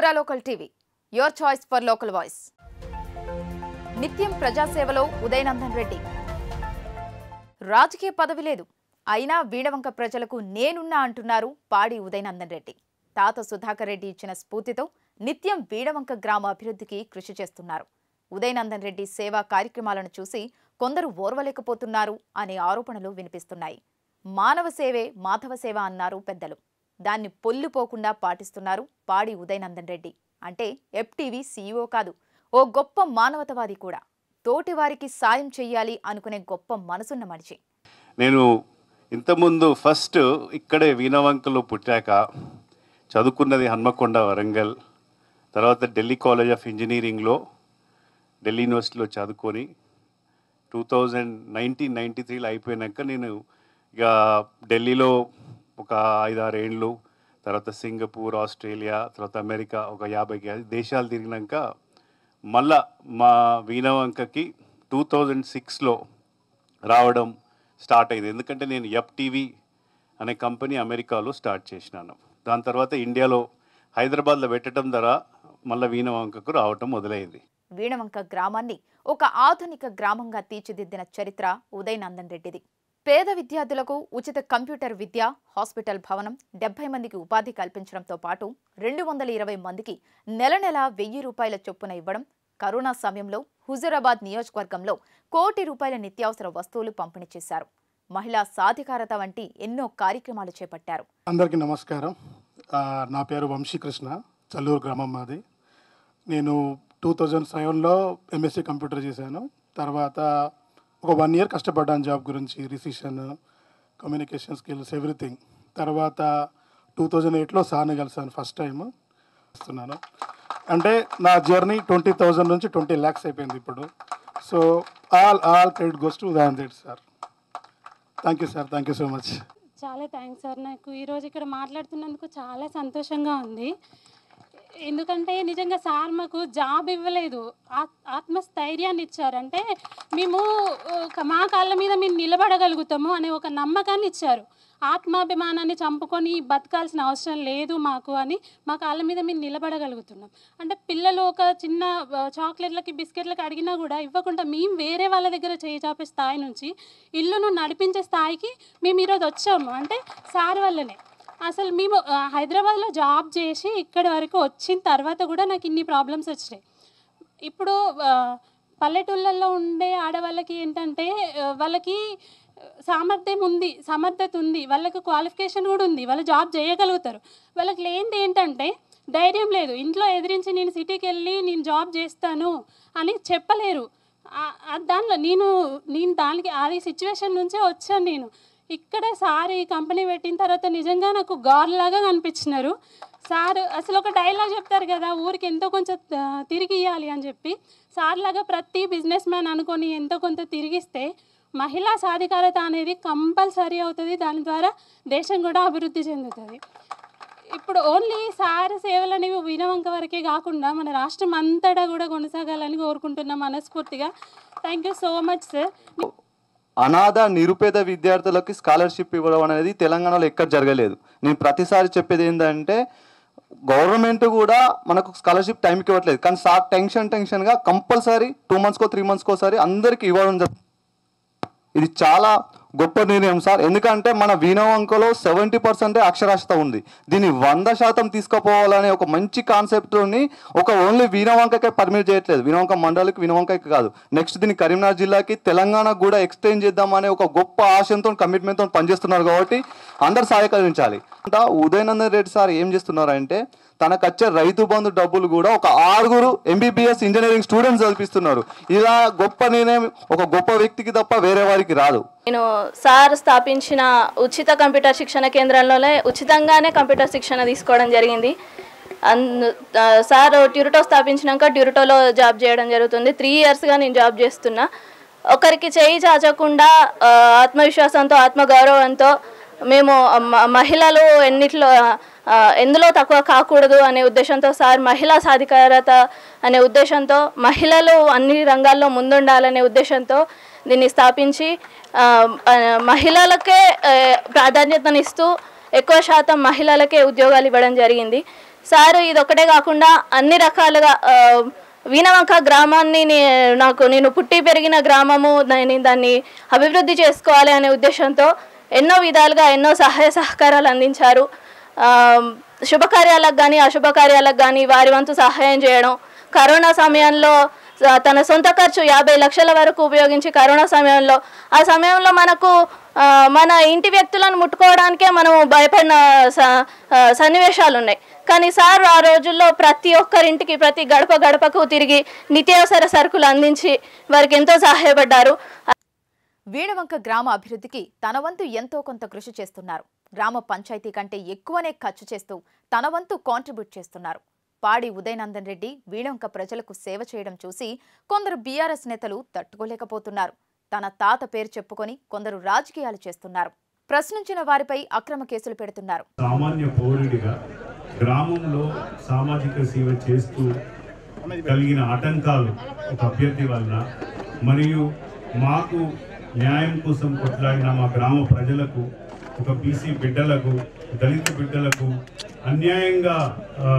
Andhra local TV your choice for local voice నిత్యం ప్రజాసేవలో ఉదయనందన్ రెడ్డి రాజకీయ పదవి లేదు అయినా వీణవంక ప్రజలకు నేనున్నా అంటున్నారు పాడి ఉదయనందన్ రెడ్డి తాత సుధాకర్ రెడ్డి ఇచ్చిన స్ఫూర్తితో నిత్యం వీణవంక గ్రామ అభివృద్ధికి కృషి చేస్తున్నారు ఉదయనందన్ రెడ్డి సేవా కార్యక్రమాలను చూసి కొందరు ఓర్వలేకపోతున్నారు అనే ఆరోపణలు వినిపిస్తున్నాయి మానవ సేవే మాధవ సేవ అన్నారు పెద్దలు దాన్ని పొల్లుపోకుండా పాటిస్తున్నారు పాడి ఉదయనందన్ రెడ్డి అంటే ఎఫ్టీవీ సీఈఓ కాదు ఓ గొప్ప మానవతవాది కూడా తోటివారికి సాయం చెయ్యాలి అనుకునే గొప్ప మనసున్న మనిషి నేను ఇంతకుముందు ఫస్ట్ ఇక్కడే వీణవంకలో పుట్టాక చదువుకున్నది హన్మకొండ వరంగల్ తర్వాత ఢిల్లీ కాలేజ్ ఆఫ్ ఇంజనీరింగ్లో ఢిల్లీ యూనివర్సిటీలో చదువుకొని టూ థౌజండ్ నైన్టీన్ నైంటీ త్రీలో అయిపోయినాక నేను ఇక ఢిల్లీలో ఒక ఐదారు ఏండ్లు తర్వాత సింగపూర్ ఆస్ట్రేలియా తర్వాత అమెరికా ఒక యాభై దేశాలు తిరిగినాక మళ్ళా మా వీణవంకకి టూ థౌజండ్ సిక్స్లో రావడం స్టార్ట్ అయింది ఎందుకంటే నేను ఎఫ్ టీవీ అనే కంపెనీ అమెరికాలో స్టార్ట్ చేసినాను దాని తర్వాత ఇండియాలో హైదరాబాద్లో పెట్టడం ద్వారా మళ్ళీ వీణవంకకు రావటం మొదలైంది వీణవంక గ్రామాన్ని ఒక ఆధునిక గ్రామంగా తీర్చిదిద్దిన చరిత్ర ఉదయనందన్ రెడ్డిది పేద విద్యార్థులకు ఉచిత కంప్యూటర్ విద్య హాస్పిటల్ భవనం డెబ్బై మందికి ఉపాధి కల్పించడంతో పాటు రెండు వందల ఇరవై మందికి నెల నెల వెయ్యి రూపాయల చొప్పున ఇవ్వడం కరోనా సమయంలో హుజూరాబాద్ నియోజకవర్గంలో కోటి రూపాయల నిత్యావసర వస్తువులు పంపిణీ చేశారు మహిళా సాధికారత వంటి ఎన్నో కార్యక్రమాలు చేపట్టారు అందరికీ నమస్కారం ఆ, నా పేరు వంశీకృష్ణ చల్లూరు గ్రామం మాది నేను టూ థౌజండ్ సెవెన్లో ఎంఎస్సీ కంప్యూటర్ చేశాను తర్వాత ఒక వన్ ఇయర్ కష్టపడ్డాను జాబ్ గురించి రిసిషన్ కమ్యూనికేషన్ స్కిల్స్ ఎవ్రీథింగ్ తర్వాత టూ థౌజండ్ ఎయిట్లో సార్ని కలిసాను ఫస్ట్ టైం వస్తున్నాను అంటే నా జర్నీ ట్వంటీ థౌజండ్ నుంచి ట్వంటీ ల్యాక్స్ అయిపోయింది ఇప్పుడు so all all credit goes to ఉదాహరణ Reddy sir thank you sir thank you so much చాలా థ్యాంక్స్ సార్ నాకు ఈరోజు ఇక్కడ మాట్లాడుతున్నందుకు చాలా సంతోషంగా ఉంది ఎందుకంటే నిజంగా సార్ మాకు జాబ్ ఇవ్వలేదు ఆత్- ఆత్మస్థైర్యాన్ని ఇచ్చారు అంటే మేము ఒక మా కాళ్ళ మీద మేము నిలబడగలుగుతాము అనే ఒక నమ్మకాన్ని ఇచ్చారు ఆత్మాభిమానాన్ని చంపుకొని బతకాల్సిన అవసరం లేదు మాకు అని మా కాళ్ళ మీద మేము నిలబడగలుగుతున్నాం అంటే పిల్లలు ఒక చిన్న ఆ, చాక్లెట్లకి బిస్కెట్లకి అడిగినా కూడా ఇవ్వకుండా మేము వేరే వాళ్ళ దగ్గర చేయి చాపే స్థాయి నుంచి ఇల్లును నడిపించే స్థాయికి మేము ఈరోజు వచ్చాము అంటే సార్ వల్లనే అసలు మేము ఆ, హైదరాబాద్లో జాబ్ చేసి ఇక్కడి వరకు వచ్చిన తర్వాత కూడా నాకు ఇన్ని ప్రాబ్లమ్స్ వచ్చినాయి ఇప్పుడు ఆ, పల్లెటూళ్ళల్లో ఉండే ఆడవాళ్ళకి ఏంటంటే ఆ, వాళ్ళకి ఆ, సామర్థ్యం ఉంది సమర్థత ఉంది వాళ్ళకి క్వాలిఫికేషన్ కూడా ఉంది వాళ్ళు జాబ్ చేయగలుగుతారు వాళ్ళకి లేనిది ఏంటంటే ధైర్యం లేదు ఇంట్లో ఎదిరించి నేను సిటీకి వెళ్ళి నేను జాబ్ చేస్తాను అని చెప్పలేరు ఆ- ఆ దానిలో నేను నేను దానికి అది సిచ్యువేషన్ నుంచే వచ్చాను నేను ఇక్కడ సార్ ఈ కంపెనీ పెట్టిన తర్వాత నిజంగా నాకు గాడ్ లాగా కనిపించినారు సార్ అసలు ఒక డైలాగ్ చెప్తారు కదా ఊరికి ఎంతో కొంచెం ఆ, తిరిగి ఇవ్వాలి అని చెప్పి సార్ లాగా ప్రతి బిజినెస్ మ్యాన్ అనుకొని ఎంతో కొంత తిరిగిస్తే మహిళా సాధికారత అనేది కంపల్సరీ అవుతుంది దాని ద్వారా దేశం కూడా అభివృద్ధి చెందుతుంది ఇప్పుడు ఓన్లీ సార్ సేవలు అనేవి వినవంక వరకే కాకుండా మన రాష్ట్రం అంతటా కూడా కొనసాగాలని కోరుకుంటున్నాం మనస్ఫూర్తిగా thank you so much sir అనాథ నిరుపేద విద్యార్థులకి స్కాలర్షిప్ ఇవ్వడం అనేది తెలంగాణలో ఎక్కడ జరగలేదు నేను ప్రతిసారి చెప్పేది ఏంటంటే గవర్నమెంట్ కూడా మనకు స్కాలర్షిప్ టైంకి ఇవ్వట్లేదు కానీ సార్ టెన్షన్ టెన్షన్గా కంపల్సరీ టూ మంత్స్కో త్రీ మంత్స్కో ఒకసారి అందరికీ ఇవ్వడం జరుగుతుంది ఇది చాలా గొప్ప నిర్ణయం సార్ ఎందుకంటే మన వీణవంకలో సెవెంటీ పర్సెంటే అక్షరాస్యత ఉంది దీన్ని వంద శాతం తీసుకుపోవాలనే ఒక మంచి కాన్సెప్ట్ని ఒక ఓన్లీ వీణవంకకే పర్మిట్ చేయట్లేదు వీణవంక మండలికి వీణవంకకి కాదు నెక్స్ట్ దీన్ని కరీంనగర్ జిల్లాకి తెలంగాణకు కూడా ఎక్స్టెండ్ చేద్దామనే ఒక గొప్ప ఆశయంతో కమిట్మెంట్తో పనిచేస్తున్నారు కాబట్టి అందరు సహకరించాలి అంటే ఉదయనందన్ రెడ్డి సార్ ఏం చేస్తున్నారంటే తనకు వచ్చే రైతు బంధు డబ్బులు కూడా ఒక ఆరుగురు ఎంబీబీఎస్ ఇంజనీరింగ్ స్టూడెంట్స్ చదివిస్తున్నారు ఇలా గొప్ప నిర్ణయం ఒక గొప్ప వ్యక్తికి తప్ప వేరే వారికి రాదు నేను సార్ స్థాపించిన ఉచిత కంప్యూటర్ శిక్షణ కేంద్రంలోనే ఉచితంగానే కంప్యూటర్ శిక్షణ తీసుకోవడం జరిగింది అందు ఆ, సార్ ట్యూరిటో స్థాపించినాక ట్యూరిటోలో జాబ్ చేయడం జరుగుతుంది త్రీ ఇయర్స్గా నేను జాబ్ చేస్తున్నా ఒకరికి చేయి చాచకుండా ఆ, ఆత్మవిశ్వాసంతో ఆత్మగౌరవంతో మేము మ- మహిళలు ఎన్నిట్లో ఆ, ఎందులో తక్కువ కాకూడదు అనే ఉద్దేశంతో సార్ మహిళా సాధికారత అనే ఉద్దేశంతో మహిళలు అన్ని రంగాల్లో ముందుండాలనే ఉద్దేశంతో దీన్ని స్థాపించి ఆ, ఆ, మహిళలకే ఆ, ప్రాధాన్యతనిస్తూ ఎక్కువ శాతం మహిళలకే ఉద్యోగాలు ఇవ్వడం జరిగింది సార్ ఇది ఒకటే కాకుండా అన్ని రకాలుగా ఆ, వీణవంక గ్రామాన్ని నే- నాకు నేను పుట్టి పెరిగిన గ్రామము నేను దాన్ని అభివృద్ధి చేసుకోవాలి అనే ఉద్దేశంతో ఎన్నో విధాలుగా ఎన్నో సహాయ సహకారాలు అందించారు ఆ, శుభకార్యాలకు కానీ అశుభకార్యాలకు కానీ వారి వంతు సహాయం చేయడం కరోనా సమయంలో స- తన సొంత ఖర్చు యాభై లక్షల వరకు ఉపయోగించి కరోనా సమయంలో ఆ సమయంలో మనకు ఆ, మన ఇంటి వ్యక్తులను ముట్టుకోవడానికే మనం భయపడిన స- ఆ, సన్నివేశాలు ఉన్నాయి కానీ సార్ ఆ రోజుల్లో ప్రతి ఒక్కరింటికి ప్రతి గడప గడపకు తిరిగి నిత్యావసర సరుకులు అందించి వారికి ఎంతో సహాయపడ్డారు వీణవంక గ్రామ అభివృద్ధికి తన వంతు ఎంతో కొంత కృషి చేస్తున్నారు గ్రామ పంచాయతీ కంటే ఎక్కువనే ఖర్చు చేస్తూ తన వంతు కాంట్రిబ్యూట్ చేస్తున్నారు పాడి ఉదయనందన్ రెడ్డి వీణవంక ప్రజలకు సేవ చేయడం చూసి కొందరు బీఆర్ఎస్ నేతలు తట్టుకోలేకపోతున్నారు తన తాత పేరు చెప్పుకొని కొందరు రాజకీయాలు చేస్తున్నారు ప్రశ్నించిన వారిపై అక్రమ కేసులు పెడుతున్నారు సామాన్య పౌరుడిగా గ్రామంలో సామాజిక సేవ చేస్తూ కలిగిన ఆటంకాలు ఒక అభ్యర్థి వలన మరియు మాకు న్యాయం కోసం కొట్లాడిన మా గ్రామ ప్రజలకు ఒక బీసీ బిడ్డలకు దళిత బిడ్డలకు అన్యాయంగా ఆ,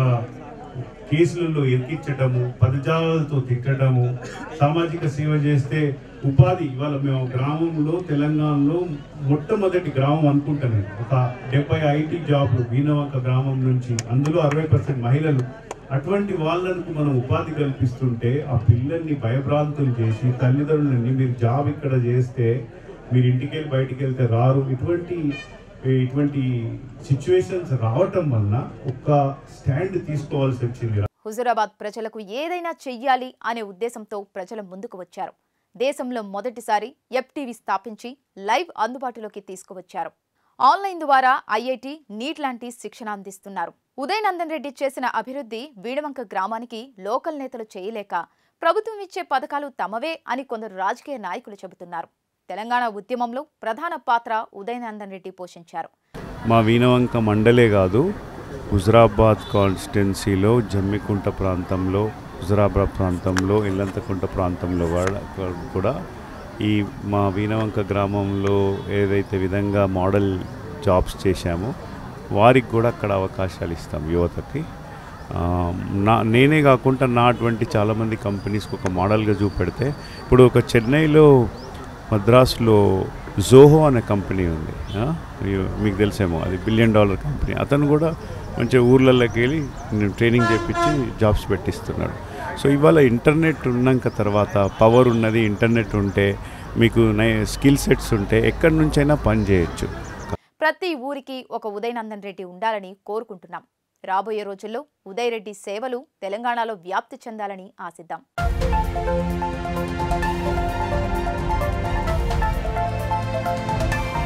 కేసులలో ఎక్కించటము పదజాలతో తిట్టడము సామాజిక సేవ చేస్తే ఉపాధి ఇవాళ మేము గ్రామంలో తెలంగాణలో మొట్టమొదటి గ్రామం అనుకుంటాను ఒక డెబ్బై ఐటీ జాబ్లు వీణవంక గ్రామం నుంచి అందులో అరవై పర్సెంట్ మహిళలు అటువంటి వాళ్ళకు మనం ఉపాధి కల్పిస్తుంటే ఆ పిల్లల్ని భయభ్రాంతులు చేసి తల్లిదండ్రులని మీరు జాబ్ ఇక్కడ చేస్తే మీరు ఇంటికి వెళ్ళి బయటికి వెళ్తే రారు ఇటువంటి ఇటువంటి సిచ్యువేషన్స్ రావటం వలన ఒక స్టాండ్ తీసుకోవాల్సి వచ్చింది హుజురాబాద్ ప్రజలకు ఏదైనా చెయ్యాలి అనే ఉద్దేశంతో ప్రజల ముందుకు వచ్చారు దేశంలో మొదటిసారి ఎఫ్టీవీ స్థాపించి లైవ్ అందుబాటులోకి తీసుకువచ్చారు ఆన్లైన్ ద్వారా ఐఐటి నీట్ లాంటి శిక్షణ అందిస్తున్నారు ఉదయనందన్ రెడ్డి చేసిన అభివృద్ధి వీణవంక గ్రామానికి లోకల్ నేతలు చేయలేక ప్రభుత్వం ఇచ్చే పథకాలు తమవే అని కొందరు రాజకీయ నాయకులు చెబుతున్నారు తెలంగాణ ఉద్యమంలో ప్రధాన పాత్ర ఉదయనందన్ రెడ్డి పోషించారు మా వీణవంక మండలే కాదు హుజరాబాద్ కాన్స్టిట్యున్సీలో జమ్మికుంట ప్రాంతంలో హుజరాబాద్ ప్రాంతంలో ఇల్లంతకుంట ప్రాంతంలో కూడా కూడా ఈ మా వీణవంక గ్రామంలో ఏదైతే విధంగా మోడల్ జాబ్స్ చేశామో వారికి కూడా అక్కడ అవకాశాలు ఇస్తాం యువతకి ఆ, నా నేనే కాకుండా నా అటువంటి చాలామంది కంపెనీస్కి ఒక మోడల్గా చూపెడితే ఇప్పుడు ఒక చెన్నైలో మద్రాసులో జోహో అనే కంపెనీ ఉంది ఆ? మీ- మీకు తెలిసేమో అది బిలియన్ డాలర్ కంపెనీ అతను కూడా మంచిగా ఊర్లలోకి వెళ్ళి నేను ట్రైనింగ్ చేపించి జాబ్స్ పెట్టిస్తున్నాడు సో ఇవాళ ఇంటర్నెట్ ఉన్నాక తర్వాత పవర్ ఉన్నది ఇంటర్నెట్ ఉంటే మీకు నై స్కిల్ సెట్స్ ఉంటే ఎక్కడి నుంచైనా పని చేయొచ్చు ప్రతి ఊరికి ఒక ఉదయనందన్ రెడ్డి ఉండాలని కోరుకుంటున్నాం రాబోయే రోజుల్లో ఉదయ్ రెడ్డి సేవలు తెలంగాణలో వ్యాప్తి చెందాలని ఆశిద్దాం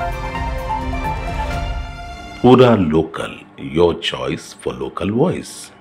Pura Local, your choice for local voice.